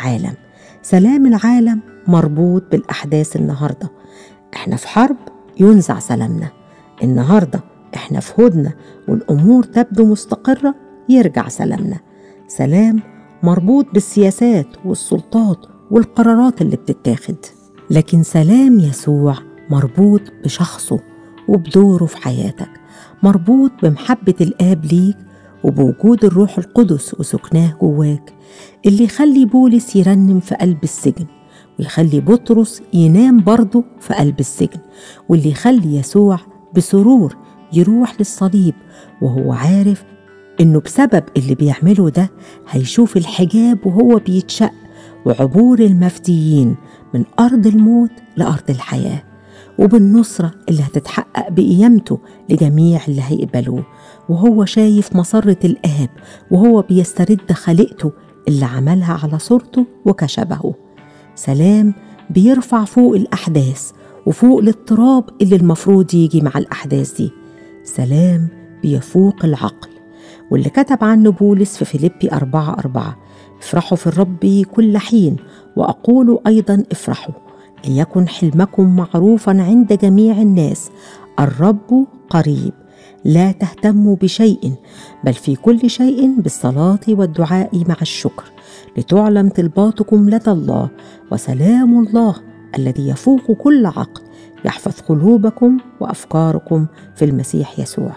العالم سلام العالم مربوط بالأحداث النهاردة احنا في حرب ينزع سلامنا النهاردة احنا في هدنة والأمور تبدو مستقرة يرجع سلامنا سلام مربوط بالسياسات والسلطات والقرارات اللي بتتاخد لكن سلام يسوع مربوط بشخصه وبدوره في حياتك مربوط بمحبة الآب ليك وبوجود الروح القدس وسكناه جواك اللي يخلي بولس يرنم في قلب السجن ويخلي بطرس ينام برضه في قلب السجن واللي يخلي يسوع بسرور يروح للصليب وهو عارف إنه بسبب اللي بيعمله ده هيشوف الحجاب وهو بيتشق وعبور المفديين من أرض الموت لأرض الحياة وبالنصرة اللي هتتحقق بقيامته لجميع اللي هيقبلوه وهو شايف مسرة الآب وهو بيسترد خليقته اللي عملها على صورته وكشبهه سلام بيرفع فوق الأحداث وفوق الاضطراب اللي المفروض يجي مع الأحداث دي سلام بيفوق العقل واللي كتب عنه بولس في فيليبي أربعة أربعة افرحوا في الرب كل حين وأقول أيضا افرحوا ليكن حلمكم معروفا عند جميع الناس الرب قريب لا تهتموا بشيء بل في كل شيء بالصلاة والدعاء مع الشكر لتعلم طلباتكم لدى الله وسلام الله الذي يفوق كل عقل يحفظ قلوبكم وافكاركم في المسيح يسوع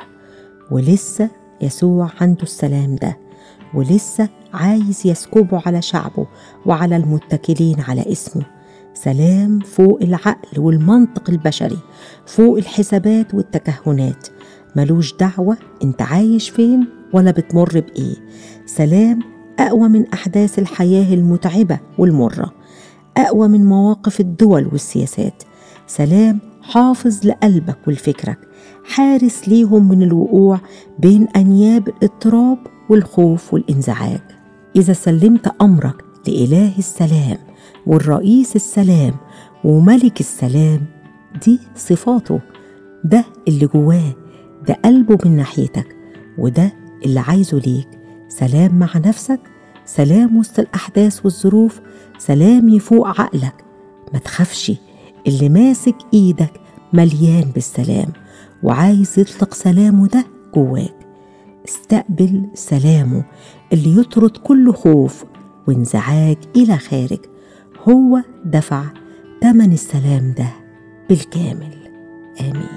ولسه يسوع عنده السلام ده ولسه عايز يسكبه على شعبه وعلى المتكلين على اسمه سلام فوق العقل والمنطق البشري فوق الحسابات والتكهنات ملوش دعوة انت عايش فين ولا بتمر بإيه سلام أقوى من أحداث الحياة المتعبة والمرة أقوى من مواقف الدول والسياسات سلام حافظ لقلبك ولفكرك حارس ليهم من الوقوع بين أنياب الاضطراب والخوف والانزعاج إذا سلمت أمرك لإله السلام والرئيس السلام وملك السلام دي صفاته ده اللي جواه ده قلبه من ناحيتك وده اللي عايزه ليك سلام مع نفسك سلام وسط الأحداث والظروف سلام يفوق عقلك ما تخافش اللي ماسك إيدك مليان بالسلام وعايز يطلق سلامه ده جواك استقبل سلامه اللي يطرد كل خوف وانزعاج إلى خارج هو دفع تمن السلام ده بالكامل آمين